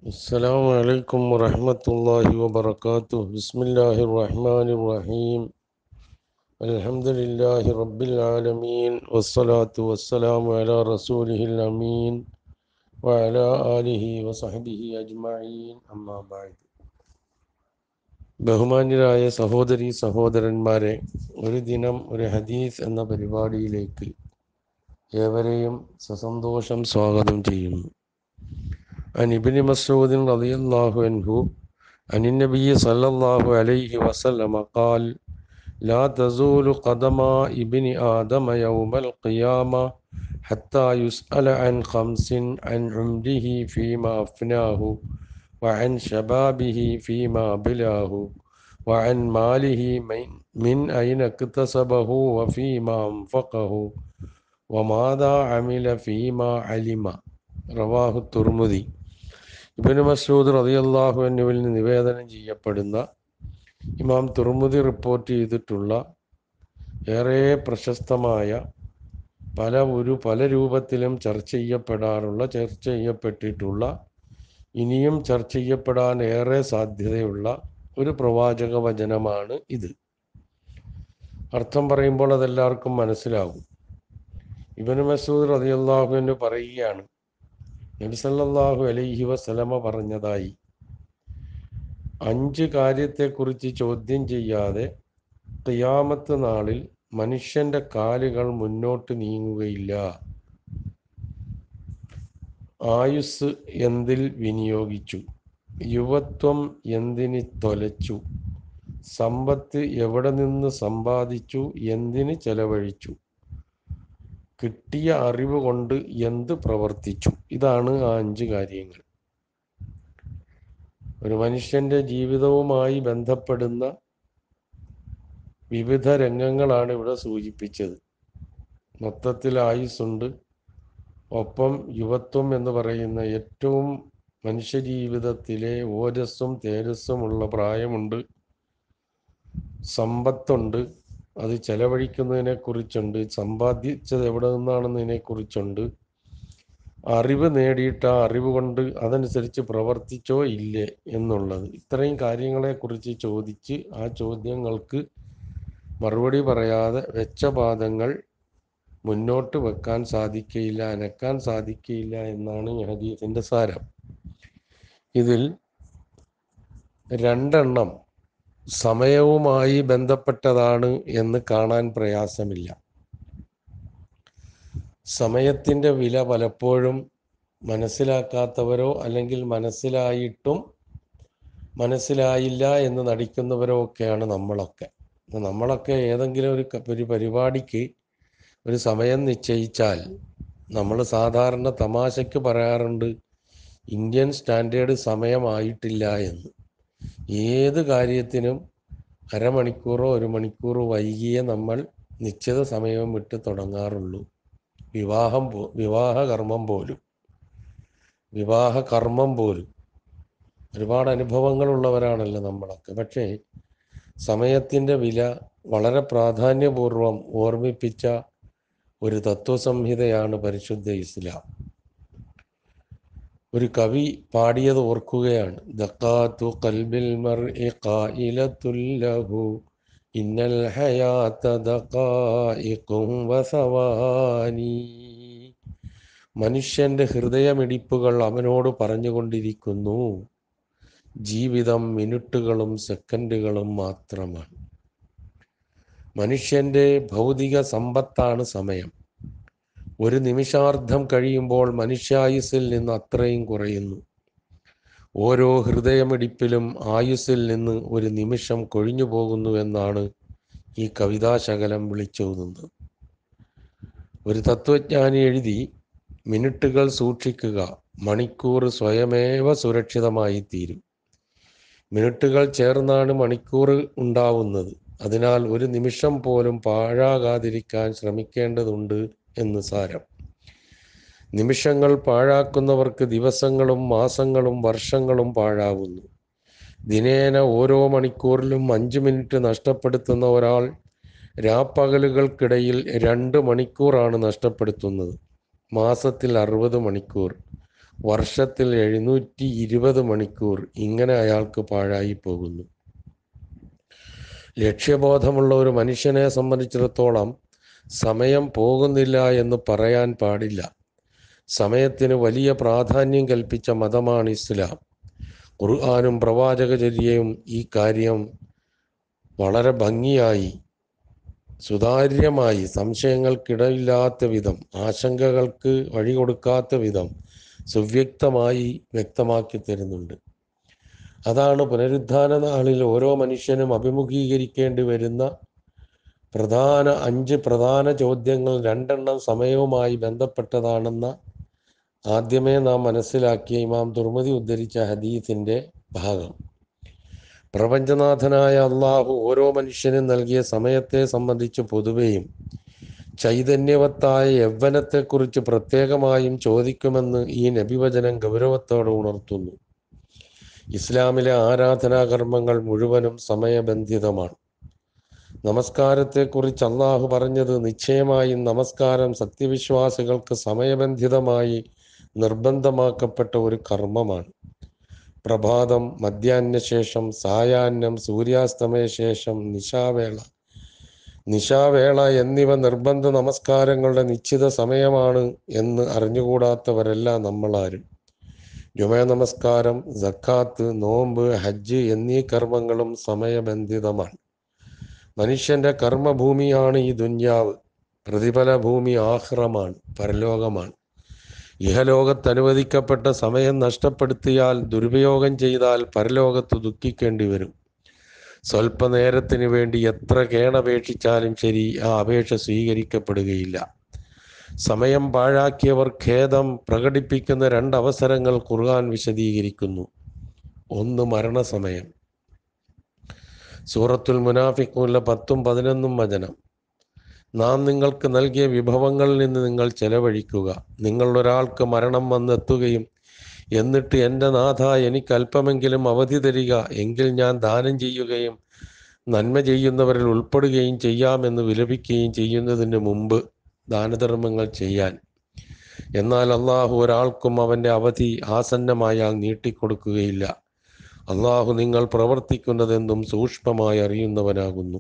السلام عليكم ورحمة الله وبركاته بسم الله الرحمن الرحيم الحمد لله رب العالمين والصلاة والسلام على رسوله الأمين وعلى آله وصحبه أجمعين أما بعد ബഹുമാന്യരായ സഹോദരി സഹോദരന്മാരെ ഒരു ദിനം ഒരു ഹദീസ് എന്ന പരിപാടിയിലേക്ക് ഏവരെയും സസന്തോഷം സ്വാഗതം ചെയ്യുന്നു عن ابن مسعود رضي الله عنه عن النبي صلى الله عليه وسلم قال لا تزول قدم ابن آدم يوم القيامة حتى يسأل عن خمس عن عمره فيما أفناه وعن شبابه فيما بلاه وعن ماله من, من أين اكتسبه وفيما أنفقه وماذا عمل فيما علم റവാഹു തുർമുദി ഇബന് മസൂദ് റതിയല്ലാഹു എന്നിവൽ നിന്ന് നിവേദനം ചെയ്യപ്പെടുന്ന ഇമാം തുർമുദി റിപ്പോർട്ട് ചെയ്തിട്ടുള്ള ഏറെ പ്രശസ്തമായ പല ഒരു പല രൂപത്തിലും ചർച്ച ചെയ്യപ്പെടാറുള്ള ചർച്ച ചെയ്യപ്പെട്ടിട്ടുള്ള ഇനിയും ചർച്ച ചെയ്യപ്പെടാൻ ഏറെ സാധ്യതയുള്ള ഒരു പ്രവാചക വചനമാണ് ഇത് അർത്ഥം പറയുമ്പോൾ അതെല്ലാവർക്കും മനസ്സിലാകും ഇബന് മസൂദ് റതിയല്ലാഹു എന്ന് പറയുകയാണ് നബിസല്ലാഹു അലൈഹി വസലമ പറഞ്ഞതായി അഞ്ച് കാര്യത്തെക്കുറിച്ച് ചോദ്യം ചെയ്യാതെ ഖിയാമത്ത് നാളിൽ മനുഷ്യന്റെ കാലുകൾ മുന്നോട്ട് നീങ്ങുകയില്ല ആയുസ് എന്തിൽ വിനിയോഗിച്ചു യുവത്വം എന്തിന് തൊലച്ചു സമ്പത്ത് എവിടെ നിന്ന് സമ്പാദിച്ചു എന്തിന് ചെലവഴിച്ചു കിട്ടിയ അറിവ് കൊണ്ട് എന്ത് പ്രവർത്തിച്ചു ഇതാണ് ആ അഞ്ച് കാര്യങ്ങൾ ഒരു മനുഷ്യന്റെ ജീവിതവുമായി ബന്ധപ്പെടുന്ന വിവിധ രംഗങ്ങളാണ് ഇവിടെ സൂചിപ്പിച്ചത് മൊത്തത്തിൽ ആയുസ്സുണ്ട് ഒപ്പം യുവത്വം എന്ന് പറയുന്ന ഏറ്റവും മനുഷ്യജീവിതത്തിലെ ഓജസ്സും തേജസ്സുമുള്ള പ്രായമുണ്ട് സമ്പത്തുണ്ട് അത് ചെലവഴിക്കുന്നതിനെ കുറിച്ചുണ്ട് സമ്പാദിച്ചത് എവിടെ നിന്നാണെന്നതിനെ കുറിച്ചുണ്ട് അറിവ് നേടിയിട്ട് ആ അറിവ് കൊണ്ട് അതനുസരിച്ച് പ്രവർത്തിച്ചോ ഇല്ലേ എന്നുള്ളത് ഇത്രയും കാര്യങ്ങളെക്കുറിച്ച് ചോദിച്ച് ആ ചോദ്യങ്ങൾക്ക് മറുപടി പറയാതെ വെച്ച പാദങ്ങൾ മുന്നോട്ട് വെക്കാൻ സാധിക്കയില്ല അനക്കാൻ സാധിക്കയില്ല എന്നാണ് ഈ ഹദീസിന്റെ സാരം ഇതിൽ രണ്ടെണ്ണം സമയവുമായി ബന്ധപ്പെട്ടതാണ് എന്ന് കാണാൻ പ്രയാസമില്ല സമയത്തിൻ്റെ വില പലപ്പോഴും മനസ്സിലാക്കാത്തവരോ അല്ലെങ്കിൽ മനസ്സിലായിട്ടും മനസ്സിലായില്ല എന്ന് നടിക്കുന്നവരോ ഒക്കെയാണ് നമ്മളൊക്കെ നമ്മളൊക്കെ ഏതെങ്കിലും ഒരു ഒരു പരിപാടിക്ക് ഒരു സമയം നിശ്ചയിച്ചാൽ നമ്മൾ സാധാരണ തമാശയ്ക്ക് പറയാറുണ്ട് ഇന്ത്യൻ സ്റ്റാൻഡേർഡ് സമയമായിട്ടില്ല എന്ന് ഏത് കാര്യത്തിനും അരമണിക്കൂറോ ഒരു മണിക്കൂറോ വൈകിയേ നമ്മൾ നിശ്ചിത സമയം വിട്ട് തുടങ്ങാറുള്ളൂ വിവാഹം പോ വിവാഹ കർമ്മം പോലും വിവാഹ കർമ്മം പോലും ഒരുപാട് അനുഭവങ്ങളുള്ളവരാണല്ലോ നമ്മളൊക്കെ പക്ഷേ സമയത്തിൻ്റെ വില വളരെ പ്രാധാന്യപൂർവം ഓർമ്മിപ്പിച്ച ഒരു തത്വസംഹിതയാണ് പരിശുദ്ധ ഇസ്ലാം ഒരു കവി പാടിയത് ഓർക്കുകയാണ് ദക്കാത്തു കൽബിൽ മർഇ ഖായിലത്തുല്ലഹു ഇന്നൽ ഹയാത ദഖായിഖും വസവാനി മനുഷ്യന്റെ ഹൃദയമിടിപ്പുകൾ അവനോട് പറഞ്ഞുകൊണ്ടിരിക്കുന്നു ജീവിതം മിനിറ്റുകളും സെക്കൻഡുകളും മാത്രമാണ് മനുഷ്യന്റെ ഭൗതിക സമ്പത്താണ് സമയം ഒരു നിമിഷാർദ്ധം കഴിയുമ്പോൾ മനുഷ്യായുസിൽ നിന്ന് അത്രയും കുറയുന്നു ഓരോ ഹൃദയമിടിപ്പിലും ആയുസ്സിൽ നിന്ന് ഒരു നിമിഷം കൊഴിഞ്ഞു പോകുന്നു എന്നാണ് ഈ കവിതാശകലം വിളിച്ചോതുന്നത് ഒരു തത്വജ്ഞാനി എഴുതി മിനിറ്റുകൾ സൂക്ഷിക്കുക മണിക്കൂർ സ്വയമേവ സുരക്ഷിതമായി തീരും മിനിറ്റുകൾ ചേർന്നാണ് മണിക്കൂർ ഉണ്ടാവുന്നത് അതിനാൽ ഒരു നിമിഷം പോലും പാഴാകാതിരിക്കാൻ ശ്രമിക്കേണ്ടതുണ്ട് എന്ന് സാരം നിമിഷങ്ങൾ പാഴാക്കുന്നവർക്ക് ദിവസങ്ങളും മാസങ്ങളും വർഷങ്ങളും പാഴാവുന്നു ദിനേന ഓരോ മണിക്കൂറിലും അഞ്ച് മിനിറ്റ് നഷ്ടപ്പെടുത്തുന്ന ഒരാൾ രാപ്പകലുകൾക്കിടയിൽ രണ്ട് മണിക്കൂറാണ് നഷ്ടപ്പെടുത്തുന്നത് മാസത്തിൽ അറുപത് മണിക്കൂർ വർഷത്തിൽ എഴുന്നൂറ്റി ഇരുപത് മണിക്കൂർ ഇങ്ങനെ അയാൾക്ക് പാഴായി പോകുന്നു ലക്ഷ്യബോധമുള്ള ഒരു മനുഷ്യനെ സംബന്ധിച്ചിടത്തോളം സമയം പോകുന്നില്ല എന്ന് പറയാൻ പാടില്ല സമയത്തിന് വലിയ പ്രാധാന്യം കൽപ്പിച്ച മതമാണ് ഇസ്ലാം ഖുർആാനും പ്രവാചകചര്യയും ഈ കാര്യം വളരെ ഭംഗിയായി സുതാര്യമായി സംശയങ്ങൾക്കിടയില്ലാത്ത വിധം ആശങ്കകൾക്ക് വഴി കൊടുക്കാത്ത വിധം സുവ്യക്തമായി വ്യക്തമാക്കി തരുന്നുണ്ട് അതാണ് പുനരുദ്ധാന നാളിൽ ഓരോ മനുഷ്യനും അഭിമുഖീകരിക്കേണ്ടി വരുന്ന പ്രധാന അഞ്ച് പ്രധാന ചോദ്യങ്ങൾ രണ്ടെണ്ണം സമയവുമായി ബന്ധപ്പെട്ടതാണെന്ന ആദ്യമേ നാം മനസ്സിലാക്കിയ ഇമാം തുർമതി ഉദ്ധരിച്ച ഹദീസിൻ്റെ ഭാഗം പ്രപഞ്ചനാഥനായ അള്ളാഹു ഓരോ മനുഷ്യനും നൽകിയ സമയത്തെ സംബന്ധിച്ച് പൊതുവെയും ചൈതന്യവത്തായ യൗവനത്തെക്കുറിച്ച് പ്രത്യേകമായും ചോദിക്കുമെന്ന് ഈ നബിവചനം ഗൗരവത്തോടെ ഉണർത്തുന്നു ഇസ്ലാമിലെ ആരാധനാകർമ്മങ്ങൾ മുഴുവനും സമയബന്ധിതമാണ് നമസ്കാരത്തെക്കുറിച്ച് അള്ളാഹു പറഞ്ഞത് നിശ്ചയമായും നമസ്കാരം സത്യവിശ്വാസികൾക്ക് സമയബന്ധിതമായി നിർബന്ധമാക്കപ്പെട്ട ഒരു കർമ്മമാണ് പ്രഭാതം മധ്യാഹ്നശേഷം സായാഹ്നം സൂര്യാസ്തമയ ശേഷം നിശാവേള നിശാവേള എന്നിവ നിർബന്ധ നമസ്കാരങ്ങളുടെ നിശ്ചിത സമയമാണ് എന്ന് അറിഞ്ഞുകൂടാത്തവരല്ല നമ്മളാരും ജുമ നമസ്കാരം സക്കാത്ത് നോമ്പ് ഹജ്ജ് എന്നീ കർമ്മങ്ങളും സമയബന്ധിതമാണ് മനുഷ്യന്റെ കർമ്മഭൂമിയാണ് ഈ ദുന്യാവ് പ്രതിഫല ഭൂമി ആഹ്റമാണ് പരലോകമാണ് ഇഹലോകത്ത് അനുവദിക്കപ്പെട്ട സമയം നഷ്ടപ്പെടുത്തിയാൽ ദുരുപയോഗം ചെയ്താൽ പരലോകത്ത് ദുഃഖിക്കേണ്ടി വരും സ്വല്പനേരത്തിന് വേണ്ടി എത്ര കേണപേക്ഷിച്ചാലും ശരി ആ അപേക്ഷ സ്വീകരിക്കപ്പെടുകയില്ല സമയം പാഴാക്കിയവർ ഖേദം പ്രകടിപ്പിക്കുന്ന രണ്ടവസരങ്ങൾ ഖുർആൻ വിശദീകരിക്കുന്നു ഒന്ന് മരണസമയം സൂറത്തുൽ മുനാഫിക്കൂല പത്തും പതിനൊന്നും വചനം നാം നിങ്ങൾക്ക് നൽകിയ വിഭവങ്ങളിൽ നിന്ന് നിങ്ങൾ ചെലവഴിക്കുക നിങ്ങൾ ഒരാൾക്ക് മരണം വന്നെത്തുകയും എന്നിട്ട് എൻ്റെ നാഥ എനിക്ക് അല്പമെങ്കിലും അവധി തരിക എങ്കിൽ ഞാൻ ദാനം ചെയ്യുകയും നന്മ ചെയ്യുന്നവരിൽ ഉൾപ്പെടുകയും ചെയ്യാമെന്ന് വിലപിക്കുകയും ചെയ്യുന്നതിന് മുമ്പ് ദാനധർമ്മങ്ങൾ ചെയ്യാൻ എന്നാൽ അള്ളാഹു ഒരാൾക്കും അവൻ്റെ അവധി ആസന്നമായാൽ നീട്ടിക്കൊടുക്കുകയില്ല അള്ളാഹു നിങ്ങൾ പ്രവർത്തിക്കുന്നതെന്തും സൂക്ഷ്മമായി അറിയുന്നവനാകുന്നു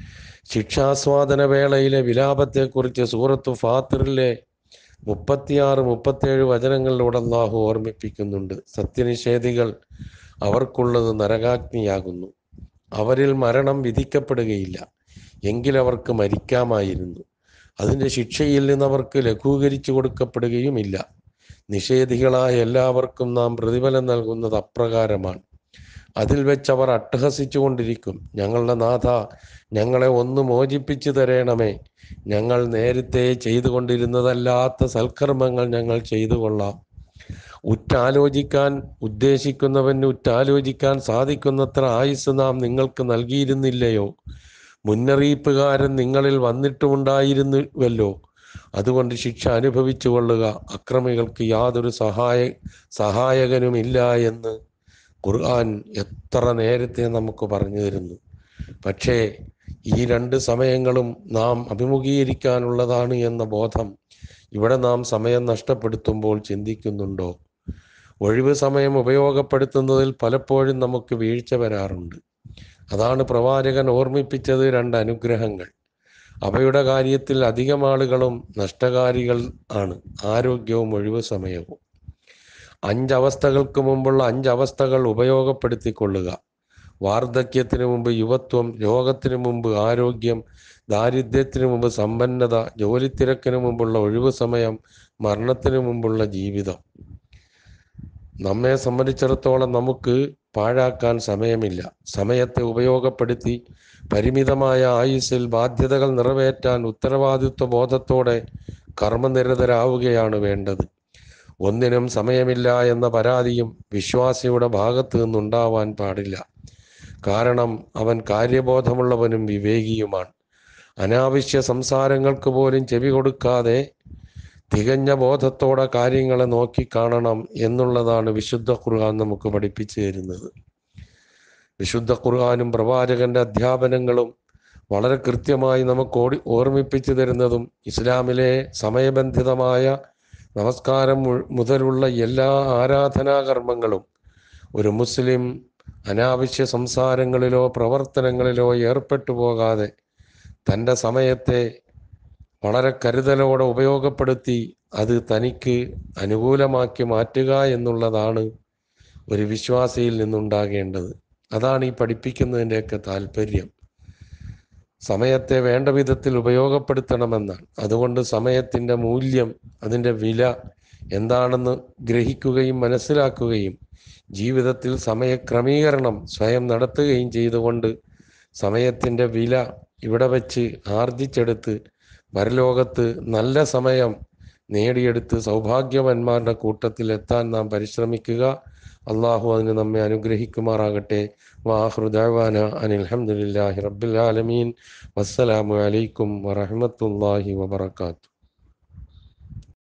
ശിക്ഷാസ്വാദന വേളയിലെ വിലാപത്തെക്കുറിച്ച് സൂറത്തു ഫാത്തിറിലെ മുപ്പത്തിയാറ് മുപ്പത്തേഴ് വചനങ്ങളിലൂടെ അള്ളാഹു ഓർമ്മിപ്പിക്കുന്നുണ്ട് സത്യനിഷേധികൾ അവർക്കുള്ളത് നരകാഗ്നിയാകുന്നു അവരിൽ മരണം വിധിക്കപ്പെടുകയില്ല എങ്കിലവർക്ക് മരിക്കാമായിരുന്നു അതിൻ്റെ ശിക്ഷയിൽ നിന്ന് അവർക്ക് ലഘൂകരിച്ചു കൊടുക്കപ്പെടുകയുമില്ല നിഷേധികളായ എല്ലാവർക്കും നാം പ്രതിഫലം നൽകുന്നത് അപ്രകാരമാണ് അതിൽ വെച്ച് അവർ അട്ടഹസിച്ചുകൊണ്ടിരിക്കും ഞങ്ങളുടെ നാഥ ഞങ്ങളെ ഒന്ന് മോചിപ്പിച്ചു തരേണമേ ഞങ്ങൾ നേരത്തെ ചെയ്തുകൊണ്ടിരുന്നതല്ലാത്ത സൽക്കർമ്മങ്ങൾ ഞങ്ങൾ ചെയ്തു കൊള്ളാം ഉറ്റാലോചിക്കാൻ ഉദ്ദേശിക്കുന്നവന് ഉറ്റാലോചിക്കാൻ സാധിക്കുന്നത്ര ആയുസ് നാം നിങ്ങൾക്ക് നൽകിയിരുന്നില്ലയോ മുന്നറിയിപ്പുകാരൻ നിങ്ങളിൽ വന്നിട്ടുമുണ്ടായിരുന്നുവല്ലോ അതുകൊണ്ട് ശിക്ഷ അനുഭവിച്ചു കൊള്ളുക അക്രമികൾക്ക് യാതൊരു സഹായ സഹായകനുമില്ല എന്ന് ഖുർആൻ എത്ര നേരത്തെ നമുക്ക് പറഞ്ഞു തരുന്നു പക്ഷേ ഈ രണ്ട് സമയങ്ങളും നാം അഭിമുഖീകരിക്കാനുള്ളതാണ് എന്ന ബോധം ഇവിടെ നാം സമയം നഷ്ടപ്പെടുത്തുമ്പോൾ ചിന്തിക്കുന്നുണ്ടോ ഒഴിവ് സമയം ഉപയോഗപ്പെടുത്തുന്നതിൽ പലപ്പോഴും നമുക്ക് വീഴ്ച വരാറുണ്ട് അതാണ് പ്രവാചകൻ ഓർമ്മിപ്പിച്ചത് രണ്ട് അനുഗ്രഹങ്ങൾ അവയുടെ കാര്യത്തിൽ അധികം ആളുകളും നഷ്ടകാരികൾ ആണ് ആരോഗ്യവും ഒഴിവ് സമയവും അഞ്ചവസ്ഥകൾക്ക് മുമ്പുള്ള അഞ്ചവസ്ഥകൾ ഉപയോഗപ്പെടുത്തിക്കൊള്ളുക വാർദ്ധക്യത്തിന് മുമ്പ് യുവത്വം രോഗത്തിന് മുമ്പ് ആരോഗ്യം ദാരിദ്ര്യത്തിന് മുമ്പ് സമ്പന്നത ജോലിത്തിരക്കിന് മുമ്പുള്ള ഒഴിവു സമയം മരണത്തിന് മുമ്പുള്ള ജീവിതം നമ്മെ സംബന്ധിച്ചിടത്തോളം നമുക്ക് പാഴാക്കാൻ സമയമില്ല സമയത്തെ ഉപയോഗപ്പെടുത്തി പരിമിതമായ ആയുസ്സിൽ ബാധ്യതകൾ നിറവേറ്റാൻ ഉത്തരവാദിത്വ ബോധത്തോടെ കർമ്മനിരതരാവുകയാണ് വേണ്ടത് ഒന്നിനും സമയമില്ല എന്ന പരാതിയും വിശ്വാസിയുടെ ഭാഗത്തു നിന്നുണ്ടാവാൻ പാടില്ല കാരണം അവൻ കാര്യബോധമുള്ളവനും വിവേകിയുമാണ് അനാവശ്യ സംസാരങ്ങൾക്ക് പോലും ചെവി കൊടുക്കാതെ തികഞ്ഞ ബോധത്തോടെ കാര്യങ്ങളെ നോക്കിക്കാണണം എന്നുള്ളതാണ് വിശുദ്ധ ഖുർആൻ നമുക്ക് പഠിപ്പിച്ചു തരുന്നത് വിശുദ്ധ ഖുർആാനും പ്രവാചകന്റെ അധ്യാപനങ്ങളും വളരെ കൃത്യമായി നമുക്ക് ഓടി ഓർമ്മിപ്പിച്ചു തരുന്നതും ഇസ്ലാമിലെ സമയബന്ധിതമായ നമസ്കാരം മു- മുതലുള്ള എല്ലാ ആരാധനാകർമ്മങ്ങളും ഒരു മുസ്ലിം അനാവശ്യ സംസാരങ്ങളിലോ പ്രവർത്തനങ്ങളിലോ ഏർപ്പെട്ടു പോകാതെ തൻ്റെ സമയത്തെ വളരെ കരുതലോടെ ഉപയോഗപ്പെടുത്തി അത് തനിക്ക് അനുകൂലമാക്കി മാറ്റുക എന്നുള്ളതാണ് ഒരു വിശ്വാസിയിൽ നിന്നുണ്ടാകേണ്ടത് അതാണ് ഈ പഠിപ്പിക്കുന്നതിൻ്റെയൊക്കെ താല്പര്യം സമയത്തെ വേണ്ട വിധത്തിൽ ഉപയോഗപ്പെടുത്തണമെന്നാണ് അതുകൊണ്ട് സമയത്തിൻ്റെ മൂല്യം അതിൻ്റെ വില എന്താണെന്ന് ഗ്രഹിക്കുകയും മനസ്സിലാക്കുകയും ജീവിതത്തിൽ സമയക്രമീകരണം സ്വയം നടത്തുകയും ചെയ്തുകൊണ്ട് സമയത്തിൻ്റെ വില ഇവിടെ വച്ച് ആർജിച്ചെടുത്ത് പരലോകത്ത് നല്ല സമയം നേടിയെടുത്ത് സൗഭാഗ്യവന്മാരുടെ കൂട്ടത്തിൽ എത്താൻ നാം പരിശ്രമിക്കുക അള്ളാഹു അതിന് നമ്മെ അനുഗ്രഹിക്കുമാറാകട്ടെ വാഹൃദാന അനിൽഹമുല്ലാഹി റബ്ബിൽ ആലമീൻ വസ്സലാമു അലൈക്കും വറഹമത്തല്ലാഹി വബർക്കാത്തു